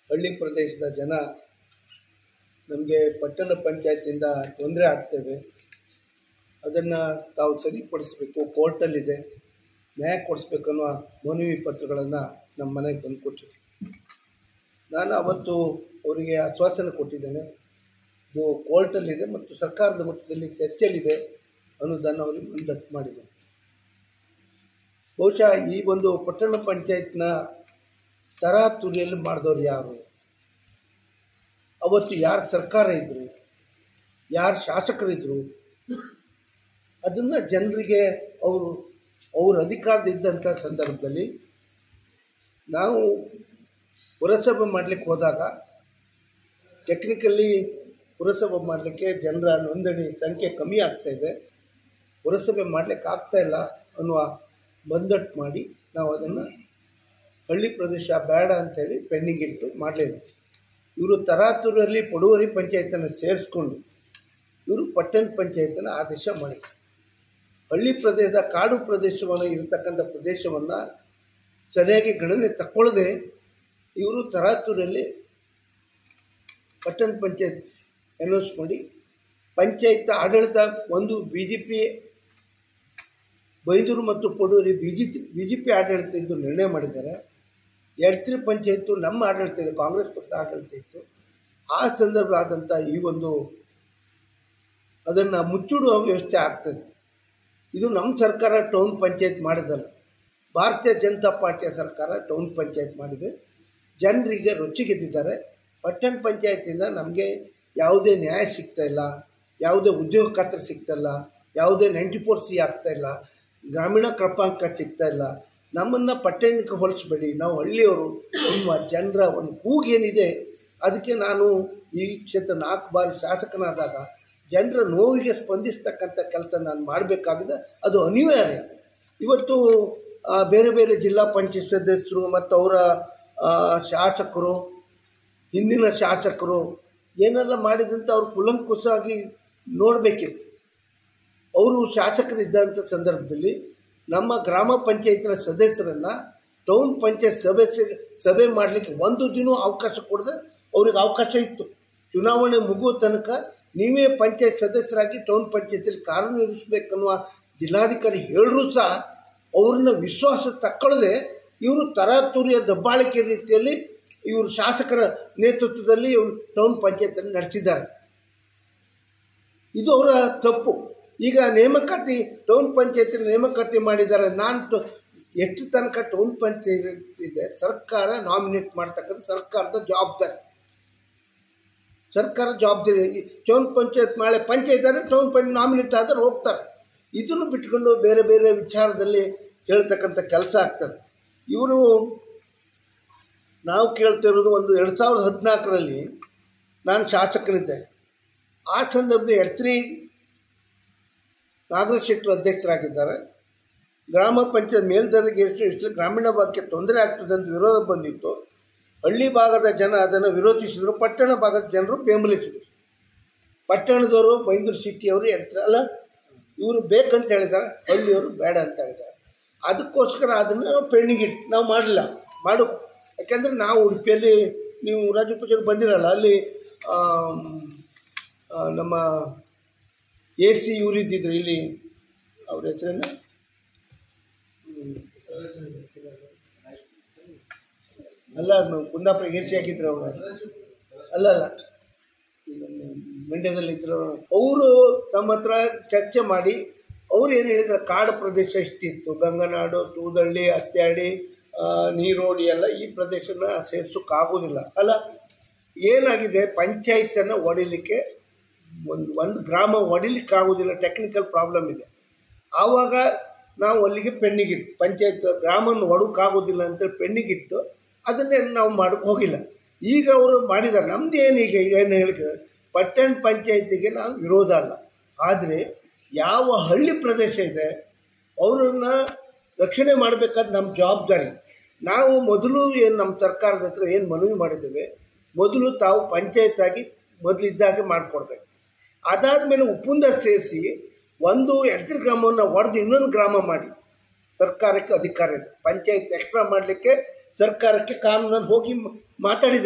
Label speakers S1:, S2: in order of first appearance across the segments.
S1: ಹಳ್ಳಿ ಪ್ರದೇಶದ ಜನ ನಮಗೆ ಪಟ್ಟಣ ಪಂಚಾಯತಿಂದ ತೊಂದರೆ ಆಗ್ತದೆ ಅದನ್ನು ತಾವು ಸರಿಪಡಿಸಬೇಕು ಕೋರ್ಟಲ್ಲಿದೆ ನ್ಯಾಯ ಕೊಡಿಸ್ಬೇಕು ಅನ್ನೋ ಮನವಿ ಪತ್ರಗಳನ್ನು ನಮ್ಮ ಮನೆಗೆ ತಂದು ಕೊಟ್ಟಿದ್ದೆ ನಾನು ಅವತ್ತು ಅವರಿಗೆ ಆಶ್ವಾಸನೆ ಕೊಟ್ಟಿದ್ದೇನೆ ಇದು ಕೋರ್ಟಲ್ಲಿದೆ ಮತ್ತು ಸರ್ಕಾರದ ಮಟ್ಟದಲ್ಲಿ ಚರ್ಚೆಯಲ್ಲಿದೆ ಅನ್ನೋದನ್ನು ಅವರಿಗೆ ಮಂದಟ್ಟು ಮಾಡಿದ್ದೇನೆ ಬಹುಶಃ ಈ ಒಂದು ಪಟ್ಟಣ ಪಂಚಾಯತ್ನ ತರಾತುರಿಯಲ್ಲಿ ಮಾಡಿದವ್ರು ಯಾರು ಅವತ್ತು ಯಾರು ಸರ್ಕಾರ ಇದ್ದರು ಯಾರು ಶಾಸಕರಿದ್ದರು ಅದನ್ನು ಜನರಿಗೆ ಅವರು ಅವ್ರ ಅಧಿಕಾರದಿದ್ದಂಥ ಸಂದರ್ಭದಲ್ಲಿ ನಾವು ಪುರಸಭೆ ಮಾಡಲಿಕ್ಕೆ ಹೋದಾಗ ಟೆಕ್ನಿಕಲಿ ಪುರಸಭೆ ಮಾಡಲಿಕ್ಕೆ ಜನರ ನೋಂದಣಿ ಸಂಖ್ಯೆ ಕಮ್ಮಿ ಆಗ್ತಾಯಿದೆ ಪುರಸಭೆ ಮಾಡಲಿಕ್ಕೆ ಆಗ್ತಾಯಿಲ್ಲ ಅನ್ನುವ ಬಂದಟ್ಟು ಮಾಡಿ ನಾವು ಅದನ್ನು ಹಳ್ಳಿ ಪ್ರದೇಶ ಬೇಡ ಅಂಥೇಳಿ ಪೆಂಡಿಂಗ್ ಇಟ್ಟು ಮಾಡಲಿಲ್ಲ ಇವರು ತರಾತುರಲ್ಲಿ ಪಡುವರಿ ಪಂಚಾಯತನ್ನು ಸೇರಿಸ್ಕೊಂಡು ಇವರು ಪಟ್ಟಣ ಪಂಚಾಯತನ್ನು ಆದೇಶ ಮಾಡಿದರು ಹಳ್ಳಿ ಪ್ರದೇಶ ಕಾಡು ಪ್ರದೇಶವನ್ನು ಇರತಕ್ಕಂಥ ಪ್ರದೇಶವನ್ನು ಸರಿಯಾಗಿ ಗಣನೆ ತಕ್ಕೊಳ್ಳದೆ ಇವರು ತರಾತುರಲ್ಲಿ ಪಟ್ಟಣ ಪಂಚಾಯತ್ ಅನೌನ್ಸ್ ಮಾಡಿ ಪಂಚಾಯತ್ ಆಡಳಿತ ಒಂದು ಬಿ ಜೆ ಪಿ ಬೈಂದೂರು ಮತ್ತು ಪಡೂರಿ B G B J P ಆಡಳಿತ ಎಂದು ನಿರ್ಣಯ ಮಾಡಿದ್ದಾರೆ ಎಡ್ತ್ರಿ ಪಂಚಾಯತ್ತು ನಮ್ಮ ಆಡಳಿತ ಇದೆ ಕಾಂಗ್ರೆಸ್ ಪಕ್ಷದ ಆಡಳಿತ ಇತ್ತು ಆ ಸಂದರ್ಭ ಆದಂಥ ಈ ಒಂದು ಅದನ್ನು ಮುಚ್ಚಿಡುವ ವ್ಯವಸ್ಥೆ ಆಗ್ತದೆ ಇದು ನಮ್ಮ ಸರ್ಕಾರ ಟೌನ್ ಪಂಚಾಯತ್ ಮಾಡಿದಲ್ಲ ಭಾರತೀಯ ಜನತಾ ಪಾರ್ಟಿಯ ಸರ್ಕಾರ ಟೌನ್ ಪಂಚಾಯತ್ ಮಾಡಿದೆ ಜನರಿಗೆ ರುಚಿಗೆದ್ದಿದ್ದಾರೆ ಪಟ್ಟಣ ಪಂಚಾಯತಿಂದ ನಮಗೆ ಯಾವುದೇ ನ್ಯಾಯ ಸಿಗ್ತಾ ಇಲ್ಲ ಯಾವುದೇ ಉದ್ಯೋಗ ಖಾತ್ರಿ ಸಿಗ್ತಾ ಇಲ್ಲ ಯಾವುದೇ ನೈಂಟಿ ಫೋರ್ ಸಿ ಆಗ್ತಾ ಇಲ್ಲ ಗ್ರಾಮೀಣ ಕ್ರಮಾಂಕ ಸಿಗ್ತಾ ಇಲ್ಲ ನಮ್ಮನ್ನು ಪಟ್ಟಣಕ್ಕೆ ಹೋಲಿಸ್ಬೇಡಿ ನಾವು ಹಳ್ಳಿಯವರು ನಿಮ್ಮ ಜನರ ಒಂದು ಕೂಗೇನಿದೆ ಅದಕ್ಕೆ ನಾನು ಈ ಕ್ಷೇತ್ರ ನಾಲ್ಕು ಬಾರಿ ಶಾಸಕನಾದಾಗ ಜನರ ನೋವಿಗೆ ಸ್ಪಂದಿಸ್ತಕ್ಕಂಥ ಕೆಲಸ ನಾನು ಮಾಡಬೇಕಾಗಿದೆ ಅದು ಅನಿವಾರ್ಯ ಇವತ್ತು ಆ, ಬೇರೆ ಬೇರೆ ಜಿಲ್ಲಾ ಪಂಚಾಯತ್ ಸದಸ್ಯರು ಮತ್ತು ಅವರ ಆ, ಶಾಸಕರು ಹಿಂದಿನ ಶಾಸಕರು ಏನೆಲ್ಲ ಮಾಡಿದಂತ ಅವ್ರು ಕುಲಂಕುಷವಾಗಿ ನೋಡಬೇಕಿತ್ತು ಅವರು ಶಾಸಕರಿದ್ದಂಥ ಸಂದರ್ಭದಲ್ಲಿ ನಮ್ಮ ಗ್ರಾಮ ಪಂಚಾಯತ್ನ ಸದಸ್ಯರನ್ನು ಟೌನ್ ಪಂಚಾಯತ್ ಸಭೆ ಸಭೆ ಮಾಡಲಿಕ್ಕೆ ಒಂದು ದಿನ ಅವಕಾಶ ಕೊಡದೆ ಅವ್ರಿಗೆ ಅವಕಾಶ ಇತ್ತು ಚುನಾವಣೆ ಮುಗುವ ತನಕ ನೀವೇ ಪಂಚಾಯತ್ ಸದಸ್ಯರಾಗಿ ಟೌನ್ ಪಂಚಾಯತಿಯಲ್ಲಿ ಕಾರ್ಯನಿರ್ವಹಿಸಬೇಕನ್ನುವ ಜಿಲ್ಲಾಧಿಕಾರಿ ಹೇಳಿದ್ರು ಸಹ ಅವ್ರನ್ನ ವಿಶ್ವಾಸ ತಕ್ಕೊಳ್ಳದೆ ಇವರು ತರಾತುರಿಯ ದಬ್ಬಾಳಿಕೆ ರೀತಿಯಲ್ಲಿ ಇವರು ಶಾಸಕರ ನೇತೃತ್ವದಲ್ಲಿ ಇವರು ಟೌನ್ ಪಂಚಾಯತನ್ನು ನಡೆಸಿದ್ದಾರೆ ಇದು ಅವರ ತಪ್ಪು ಈಗ ನೇಮಕಾತಿ ಟೌನ್ ಪಂಚಾಯತ್ ನೇಮಕಾತಿ ಮಾಡಿದ್ದಾರೆ ನಾನು ಟ- ಎಷ್ಟು ತನಕ ಟೌನ್ ಪಂಚಾಯತ್ ಇದೆ ಸರ್ಕಾರ ನಾಮಿನೇಟ್ ಮಾಡ್ತಕ್ಕಂಥ ಸರ್ಕಾರದ ಜವಾಬ್ದಾರಿ ಸರ್ಕಾರ ಜವಾಬ್ದಾರಿ ಈ ಟೌನ್ ಪಂಚಾಯತ್ ನಾಳೆ ಪಂಚಾಯತ್ ಆದರೆ ಟೌನ್ ಪಂಚಾಯತ್ ನಾಮಿನೇಟ್ ಆದರೆ ಹೋಗ್ತಾರೆ ಇದನ್ನು ಬಿಟ್ಕೊಂಡು ಬೇರೆ ಬೇರೆ ವಿಚಾರದಲ್ಲಿ ಹೇಳ್ತಕ್ಕಂಥ ಕೆಲಸ ಆಗ್ತದೆ ಇವರು ನಾವು ಕೇಳ್ತಿರೋದು ಒಂದು ಎರಡು ಸಾವಿರದ ಹದಿನಾಲ್ಕರಲ್ಲಿ ನಾನು ಶಾಸಕರಿದ್ದೆ ಆ ಸಂದರ್ಭದಲ್ಲಿ ಎಡ್ತ್ರಿ ನಾಗರಾಜ್ ಶೆಟ್ಟರು ಅಧ್ಯಕ್ಷರಾಗಿದ್ದಾರೆ ಗ್ರಾಮ ಪಂಚಾಯತ್ ಮೇಲ್ದರ್ಜೆಗೆ ಎಷ್ಟು ಇಳಿಸಲು ಗ್ರಾಮೀಣ ಭಾಗಕ್ಕೆ ತೊಂದರೆ ಆಗ್ತದೆ ಅಂತ ವಿರೋಧ ಬಂದಿತ್ತು ಹಳ್ಳಿ ಭಾಗದ ಜನ ಅದನ್ನು ವಿರೋಧಿಸಿದರು ಪಟ್ಟಣ ಭಾಗದ ಜನರು ಬೆಂಬಲಿಸಿದರು ಪಟ್ಟಣದವರು ಬೈಂದೂರು ಸಿಟಿಯವರು ಹೇಳ್ತಾರೆ ಅಲ್ಲ ಇವರು ಬೇಕಂತ ಹೇಳಿದ್ದಾರೆ ಹಳ್ಳಿಯವರು ಬೇಡ ಅಂತ ಹೇಳಿದ್ದಾರೆ ಅದಕ್ಕೋಸ್ಕರ ಅದನ್ನು ನಾವು ಪೆಂಡಿಂಗ್ ಇಟ್ಟು ನಾವು ಮಾಡಲಿಲ್ಲ ಮಾಡು ಯಾಕೆಂದರೆ ನಾವು ಉಡುಪಿಯಲ್ಲಿ ನೀವು ರಾಜಪೂಜೆಗೆ ಬಂದಿರಲ್ಲ ಅಲ್ಲಿ ಆಮ್, ಆ, ನಮ್ಮ ಎ ಸಿ ಇವ್ರು ಇದ್ದಿದ್ರು ಇಲ್ಲಿ ಅವ್ರ ಹೆಸರೇನು ಹ್ಮ್. ಅಲ್ಲ ನಾವು ಕುಂದಾಪುರ ಎ ಸಿ ಹಾಕಿದ್ರು ಅವರು ಅಲ್ಲ ಅಲ್ಲ ಮಂಡ್ಯದಲ್ಲಿ ಇದ್ರು ಅವರು ತಮ್ಮ ಹತ್ರ ಚರ್ಚೆ ಮಾಡಿ ಅವ್ರು ಏನು ಹೇಳಿದ್ರು ಕಾಡು ಪ್ರದೇಶ ಇಷ್ಟಿತ್ತು ಗಂಗನಾಡು ತೂದಳ್ಳಿ ಹತ್ಯಾಡಿ ಆ, ನೀರೋಡಿ ಎಲ್ಲ ಈ ಪ್ರದೇಶನ ಸೇರ್ಸೋಕ್ಕಾಗೋದಿಲ್ಲ ಅಲ್ಲ ಏನಾಗಿದೆ ಪಂಚಾಯತನ್ನು ಹೊಡಿಲಿಕ್ಕೆ ಒಂದು ಒಂದು ಗ್ರಾಮ ಹೊಡಿಲಿಕ್ಕೆ ಆಗೋದಿಲ್ಲ ಟೆಕ್ನಿಕಲ್ ಪ್ರಾಬ್ಲಮ್ ಇದೆ ಆವಾಗ ನಾವು ಅಲ್ಲಿಗೆ ಪೆನ್ನಿಗಿಟ್ಟು ಪಂಚಾಯತ್ ಗ್ರಾಮವನ್ನು ಹೊಡೋಕ್ಕಾಗೋದಿಲ್ಲ ಅಂತೇಳಿ ಪೆನ್ನಿಗಿಟ್ಟು ಅದನ್ನೇ ನಾವು ಮಾಡೋಕ್ಕೆ ಹೋಗಿಲ್ಲ ಈಗ ಅವರು ಮಾಡಿದ್ದಾರೆ ನಮ್ದು ಏನು ಈಗ ಈಗ ಏನು ಹೇಳಿದ್ರೆ ಪಟ್ಟಣ ಪಂಚಾಯತಿಗೆ ನಾವು ವಿರೋಧ ಅಲ್ಲ ಆದರೆ ಯಾವ ಹಳ್ಳಿ ಪ್ರದೇಶ ಇದೆ ಅವರನ್ನು ರಕ್ಷಣೆ ಮಾಡಬೇಕಾದ ನಮ್ಮ ಜವಾಬ್ದಾರಿ ನಾವು ಮೊದಲು ಏನು ನಮ್ಮ ಸರ್ಕಾರದ ಹತ್ರ ಏನು ಮನವಿ ಮಾಡಿದ್ದೇವೆ ಮೊದಲು ತಾವು ಪಂಚಾಯತ್ ಆಗಿ ಮೊದಲಿದ್ದಾಗೆ ಮಾಡಿಕೊಡ್ಬೇಕು ಅದಾದಮೇಲೆ ಉಪ್ಪುಂದ ಸೇರಿಸಿ ಒಂದು ಎಡ್ತಿರ್ ಗ್ರಾಮವನ್ನು ಹೊಡೆದು ಇನ್ನೊಂದು ಗ್ರಾಮ ಮಾಡಿ ಸರ್ಕಾರಕ್ಕೆ ಅಧಿಕಾರ ಇದೆ ಪಂಚಾಯತ್ ಎಕ್ಸ್ಟ್ರಾ ಮಾಡಲಿಕ್ಕೆ ಸರ್ಕಾರಕ್ಕೆ ಕಾನೂನಲ್ಲಿ ಹೋಗಿ ಮ- ಮಾತಾಡಿದ್ದೇನೆ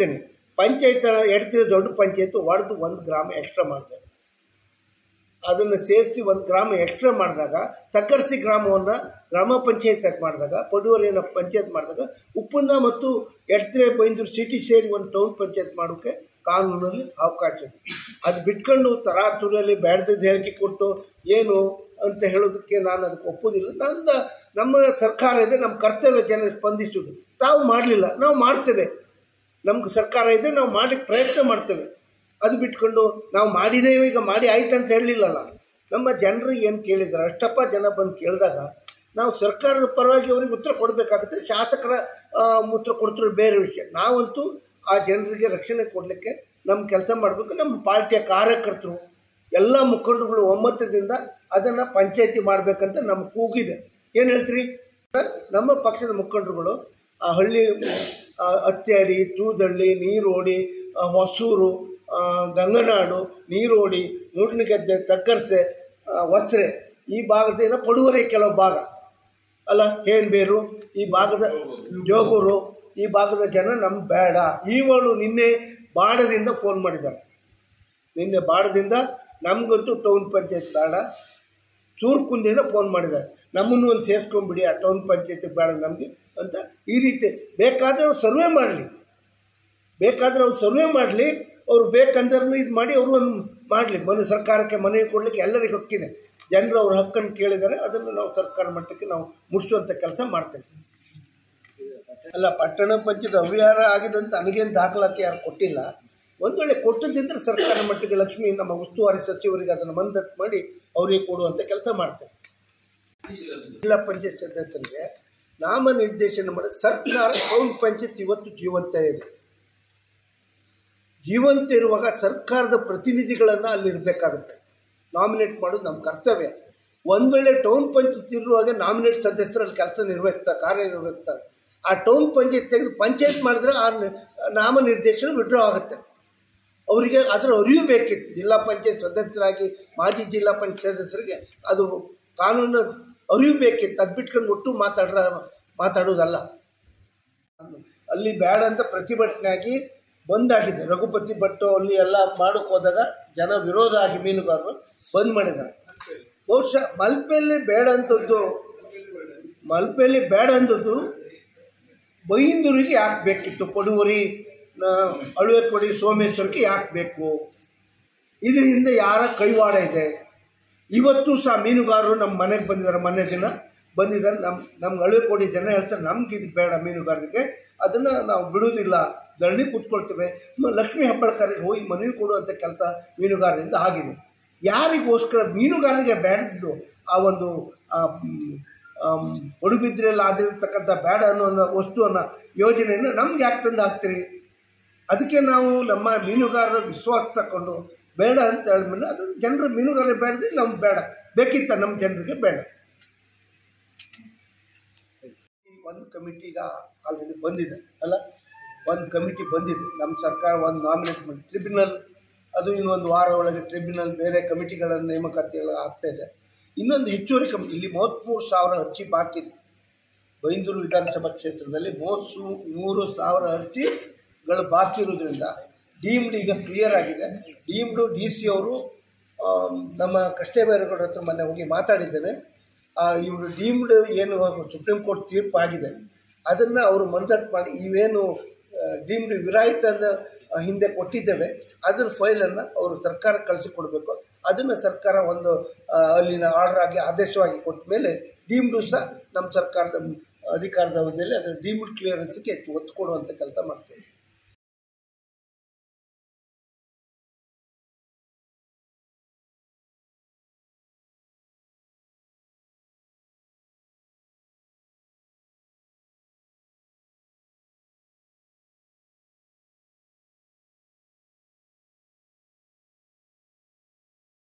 S1: ಪಂಚಾಯತ್ ಎಡ್ತಿರೋ ದೊಡ್ಡ ಪಂಚಾಯತ್ ಹೊಡೆದು ಒಂದು ಗ್ರಾಮ ಎಕ್ಸ್ಟ್ರಾ ಮಾಡಬೇಕು ಅದನ್ನು ಸೇರಿಸಿ ಒಂದು ಗ್ರಾಮ ಎಕ್ಸ್ಟ್ರಾ ಮಾಡಿದಾಗ ತಕ್ಕರ್ಸಿ ಗ್ರಾಮವನ್ನು ಗ್ರಾಮ ಪಂಚಾಯತ್ ಮಾಡಿದಾಗ ಪಡುವರಿಯನ್ನು ಪಂಚಾಯತ್ ಮಾಡಿದಾಗ ಉಪ್ಪನ್ನ ಮತ್ತು ಎಡ್ತ್ರೆ ಬೈಂದೂರು ಸಿಟಿ ಸೇರಿ ಒಂದು ಟೌನ್ ಪಂಚಾಯತ್ ಮಾಡೋಕ್ಕೆ ಕಾನೂನಲ್ಲಿ ಅವಕಾಶ ಇದೆ ಅದು ಬಿಟ್ಕೊಂಡು ತರಾತುರಿಯಲ್ಲಿ ಬೇಡದಿದ್ದು ಹೇಳಿಕೆ ಕೊಟ್ಟು ಏನು ಅಂತ ಹೇಳೋದಕ್ಕೆ ನಾನು ಅದಕ್ಕೆ ಒಪ್ಪೋದಿಲ್ಲ ನಂದು ನಮ್ಮ ಸರ್ಕಾರ ಇದೆ ನಮ್ಮ ಕರ್ತವ್ಯ ಜನ ಸ್ಪಂದಿಸೋದು ತಾವು ಮಾಡಲಿಲ್ಲ ನಾವು ಮಾಡ್ತೇವೆ ನಮ್ಗೆ ಸರ್ಕಾರ ಇದೆ ನಾವು ಮಾಡಲಿಕ್ಕೆ ಪ್ರಯತ್ನ ಮಾಡ್ತೇವೆ ಅದು ಬಿಟ್ಕೊಂಡು ನಾವು ಮಾಡಿದ್ದೇವೆ ಈಗ ಮಾಡಿ ಆಯ್ತು ಅಂತ ಹೇಳಲಿಲ್ಲಲ್ಲ ನಮ್ಮ ಜನರಿಗೆ ಏನು ಕೇಳಿದ್ದಾರೆ ಅಷ್ಟಪ್ಪ ಜನ ಬಂದು ಕೇಳಿದಾಗ ನಾವು ಸರ್ಕಾರದ ಪರವಾಗಿ ಅವ್ರಿಗೆ ಉತ್ತರ ಕೊಡಬೇಕಾಗುತ್ತೆ ಶಾಸಕರ ಆ, ಉತ್ತರ ಕೊಡ್ತಾರೆ ಬೇರೆ ವಿಷಯ ನಾವಂತೂ ಆ ಜನರಿಗೆ ರಕ್ಷಣೆ ಕೊಡಲಿಕ್ಕೆ ನಮ್ಮ ಕೆಲಸ ಮಾಡಬೇಕು ನಮ್ಮ ಪಾರ್ಟಿಯ ಕಾರ್ಯಕರ್ತರು ಎಲ್ಲ ಮುಖಂಡರುಗಳು ಒಮ್ಮತದಿಂದ ಅದನ್ನು ಪಂಚಾಯತಿ ಮಾಡಬೇಕಂತ ನಮ್ಮ ಕೂಗಿದೆ ಏನು ಹೇಳ್ತೀರಿ ನಮ್ಮ ಪಕ್ಷದ ಮುಖಂಡರುಗಳು ಆ ಹಳ್ಳಿ ಆ, ಅತ್ಯಾಡಿ ತೂದಳ್ಳಿ ನೀರೋಡಿ ಆ, ಹೊಸೂರು ಆ, ಗಂಗನಾಡು ನೀರೋಡಿ ಮೂಡ್ನಗದ್ದೆ ತಕ್ಕರ್ಸೆ ಆ, ಹೊಸ್ರೆ ಈ ಭಾಗದಿಂದ ಪಡುವರೆ ಕೆಲವು ಭಾಗ ಅಲ್ಲ ಹೇನ್ಬೇರು ಈ ಭಾಗದ ಜೋಗೂರು ಈ ಭಾಗದ ಜನ ನಮ್ಗೆ ಬೇಡ ಇವಳು ನಿನ್ನೆ ಬಾಡದಿಂದ ಫೋನ್ ಮಾಡಿದ್ದಾರೆ ನಿನ್ನೆ ಬಾಡದಿಂದ ನಮಗಂತೂ ಟೌನ್ ಪಂಚಾಯತ್ ಬೇಡ ಚೂರ್ಕುಂದಿಂದ ಫೋನ್ ಮಾಡಿದ್ದಾರೆ ನಮ್ಮನ್ನು ಒಂದು ಸೇರಿಸ್ಕೊಂಬಿಡಿ ಆ ಟೌನ್ ಪಂಚಾಯತಿ ಬೇಡ ನಮಗೆ ಅಂತ ಈ ರೀತಿ ಬೇಕಾದರೆ ಅವ್ರು ಸರ್ವೆ ಮಾಡಲಿ ಬೇಕಾದರೆ ಅವ್ರು ಸರ್ವೆ ಮಾಡಲಿ ಅವ್ರು ಬೇಕಂದ್ರೆ ಇದು ಮಾಡಿ ಅವರು ಒಂದು ಮಾಡಲಿ ಮನೆ ಸರ್ಕಾರಕ್ಕೆ ಮನೆ ಕೊಡಲಿಕ್ಕೆ ಎಲ್ಲರಿಗೂ ಹಕ್ಕಿದೆ ಜನರು ಅವ್ರ ಹಕ್ಕನ್ನು ಕೇಳಿದ್ದಾರೆ ಅದನ್ನು ನಾವು ಸರ್ಕಾರ ಮಟ್ಟಕ್ಕೆ ನಾವು ಮುಗಿಸುವಂಥ ಕೆಲಸ ಮಾಡ್ತೇವೆ ಅಲ್ಲ ಪಟ್ಟಣ ಪಂಚಾಯತ್ ಅವ್ಯವಹಾರ ಆಗಿದೆ ಅಂತ ನನಗೇನು ದಾಖಲಾತಿ ಯಾರು ಕೊಟ್ಟಿಲ್ಲ ಒಂದು ವೇಳೆ ಕೊಟ್ಟದಿದ್ದರೆ ಸರ್ಕಾರ ಮಟ್ಟಿಗೆ ಲಕ್ಷ್ಮಿ ನಮ್ಮ ಉಸ್ತುವಾರಿ ಸಚಿವರಿಗೆ ಅದನ್ನು ಮಂದಟ್ಟು ಮಾಡಿ ಅವರಿಗೆ ಕೊಡುವಂಥ ಕೆಲಸ ಮಾಡ್ತೇವೆ ಜಿಲ್ಲಾ ಪಂಚಾಯತ್ ಸದಸ್ಯರಿಗೆ ನಾಮನಿರ್ದೇಶನ ಮಾಡಿ ಸರ್ಕಾರ ಟೌನ್ ಪಂಚಾಯತ್ ಇವತ್ತು ಜೀವಂತ ಇದೆ ಜೀವಂತ ಇರುವಾಗ ಸರ್ಕಾರದ ಪ್ರತಿನಿಧಿಗಳನ್ನು ಅಲ್ಲಿ ಇರಬೇಕಾಗುತ್ತೆ ನಾಮಿನೇಟ್ ಮಾಡೋದು ನಮ್ಮ ಕರ್ತವ್ಯ ಒಂದು ವೇಳೆ ಟೌನ್ ಪಂಚಾಯತ್ ಇರುವಾಗ ನಾಮಿನೇಟ್ ಸದಸ್ಯರಲ್ಲಿ ಕೆಲಸ ನಿರ್ವಹಿಸ್ತಾರೆ ಕಾರ್ಯನಿರ್ವಹಿಸ್ತಾರೆ ಆ ಟೌನ್ ಪಂಚಾಯತ್ ತೆಗೆದು ಪಂಚಾಯತ್ ಮಾಡಿದ್ರೆ ಆ ನ- ನಾಮನಿರ್ದೇಶನ ವಿಡ್ರಾ ಆಗುತ್ತೆ ಅವರಿಗೆ ಅದರ ಅರಿವು ಬೇಕಿತ್ತು ಜಿಲ್ಲಾ ಪಂಚಾಯತ್ ಸದಸ್ಯರಾಗಿ ಮಾಜಿ ಜಿಲ್ಲಾ ಪಂಚಾಯತ್ ಸದಸ್ಯರಿಗೆ ಅದು ಕಾನೂನು ಅರಿವು ಬೇಕಿತ್ತು ಅದು ಬಿಟ್ಕೊಂಡು ಒಟ್ಟು ಮಾತಾಡ್ರ ಮಾತಾಡೋದಲ್ಲ ಅಲ್ಲಿ ಬೇಡ ಅಂತ ಪ್ರತಿಭಟನೆ ಆಗಿ ಬಂದಾಗಿದೆ ರಘುಪತಿ ಭಟ್ಟು ಅಲ್ಲಿ ಎಲ್ಲ ಮಾಡೋಕೆ ಹೋದಾಗ ಜನ ವಿರೋಧ ಆಗಿ ಮೀನುಗಾರರು ಬಂದ್ ಮಾಡಿದ್ದಾರೆ ಬಹುಶಃ ಮಲ್ಪೆಯಲ್ಲಿ ಬೇಡ ಅಂತದ್ದು ಮಲ್ಪೆಯಲ್ಲಿ ಬೇಡ ಅಂದದ್ದು ಬೈಂದೂರಿಗೆ ಯಾಕೆ ಬೇಕಿತ್ತು ಪಡುವರಿ ಅಳುವೆ ಕೊಡಿ ಸೋಮೇಶ್ವರಕ್ಕೆ ಯಾಕೆ ಬೇಕು ಇದ್ರ ಹಿಂದೆ ಯಾರ ಕೈವಾಡ ಇದೆ ಇವತ್ತು ಸಹ ಮೀನುಗಾರರು ನಮ್ಮ ಮನೆಗೆ ಬಂದಿದ್ದಾರೆ ಮೊನ್ನೆ ದಿನ ಬಂದಿದ್ದಾರೆ ನಮ್ಮ ನಮ್ಗೆ ಅಳುವೆ ಕೊಡಿ ಜನ ಹೇಳ್ತಾರೆ ನಮ್ಗೆ ಇದು ಬೇಡ ಮೀನುಗಾರರಿಗೆ ಅದನ್ನು ನಾವು ಬಿಡುವುದಿಲ್ಲ ಧರಣಿ ಕೂತ್ಕೊಳ್ತೇವೆ ಮ- ಲಕ್ಷ್ಮೀ ಹೆಬ್ಬಳ್ಕರಿಗೆ ಹೋಗಿ ಮನವಿ ಕೊಡುವಂಥ ಕೆಲಸ ಮೀನುಗಾರರಿಂದ ಆಗಿದೆ ಯಾರಿಗೋಸ್ಕರ ಮೀನುಗಾರರಿಗೆ ಬೇಡದಿದ್ದು ಆ ಒಂದು ಆ, ಮ್, ಆಮ್, ಒಡುಬಿದ್ರೆಯಲ್ಲಿ ಆಗಿರ್ತಕ್ಕಂಥ ಬೇಡ ಅನ್ನೋ ಒಂದು ವಸ್ತುವನ್ನು ಯೋಜನೆಯನ್ನು ನಮ್ಗೆ ಯಾಕೆ ತಂದು ಹಾಕ್ತೀರಿ ಅದಕ್ಕೆ ನಾವು ನಮ್ಮ ಮೀನುಗಾರರ ವಿಶ್ವಾಸ ತಗೊಂಡು ಬೇಡ ಅಂತ ಹೇಳಿದ್ಮೇಲೆ ಅದು ಜನರ ಮೀನುಗಾರರಿಗೆ ಬೇಡದೆ ನಮ್ಗೆ ಬೇಡ ಬೇಕಿತ್ತ ನಮ್ಮ ಜನರಿಗೆ ಬೇಡ ಈ ಒಂದು ಕಮಿಟಿ ಈಗ ಆಲ್ರೆಡಿ ಬಂದಿದೆ ಅಲ್ಲ ಒಂದು ಕಮಿಟಿ ಬಂದಿದೆ ನಮ್ಮ ಸರ್ಕಾರ ಒಂದು ನಾಮಿನೇಟ್ ಮಾಡಿ ಟ್ರಿಬ್ಯುನಲ್ ಅದು ಇನ್ನೊಂದು ವಾರ ಒಳಗೆ ಟ್ರಿಬ್ಯುನಲ್ ಬೇರೆ ಕಮಿಟಿಗಳ ನೇಮಕಾತಿಗಳು ಆಗ್ತಾ ಇದೆ ಇನ್ನೊಂದು ಹೆಚ್ಚುವರಿ ಕಮಿಟಿ ಇಲ್ಲಿ ಮೂವತ್ತ್ಮೂರು ಸಾವಿರ ಅರ್ಜಿ ಬಾಕಿ ಇದೆ ಬೈಂದೂರು ವಿಧಾನಸಭಾ ಕ್ಷೇತ್ರದಲ್ಲಿ ಮೂವತ್ತು ಮೂರು ಸಾವಿರ ಅರ್ಜಿಗಳು ಬಾಕಿ ಇರೋದ್ರಿಂದ ಡೀಮ್ಡ್ ಈಗ ಕ್ಲಿಯರ್ ಆಗಿದೆ ಡೀಮ್ಡು ಡಿ ಸಿ ಅವರು ಆಮ್, ನಮ್ಮ ಕೃಷ್ಣಬೈರೇಗೌಡರ ಹತ್ರ ಮೊನ್ನೆ ಹೋಗಿ ಮಾತಾಡಿದ್ದೇನೆ ಇವರು ಡೀಮ್ಡ್ ಏನು ಸುಪ್ರೀಂ ಕೋರ್ಟ್ ತೀರ್ಪು ಆಗಿದೆ ಅದನ್ನು ಅವರು ಮಂದಟ್ ಮಾಡಿ ಇವೇನು ಡೀಮ್ಡ್ ವಿರಾಯಿತನ ಹಿಂದೆ ಕೊಟ್ಟಿದ್ದೇವೆ ಅದರ ಫೈಲನ್ನು ಅವರು ಸರ್ಕಾರಕ್ಕೆ ಕಳಿಸಿಕೊಡ್ಬೇಕು ಅದನ್ನು ಸರ್ಕಾರ ಒಂದು ಆ, ಅಲ್ಲಿನ ಆರ್ಡರ್ ಆಗಿ ಆದೇಶವಾಗಿ ಕೊಟ್ಟ ಮೇಲೆ ಡೀಮ್ಡು ಸಹ ನಮ್ಮ ಸರ್ಕಾರದ ಅಧಿಕಾರದ ಅವಧಿಯಲ್ಲಿ ಅದರ ಡೀಮ್ಡ್ ಕ್ಲಿಯರೆನ್ಸ್ಗೆ ಹೆಚ್ಚು ಒತ್ತು ಕೊಡುವಂಥ ಕೆಲಸ ಮಾಡ್ತೇವೆ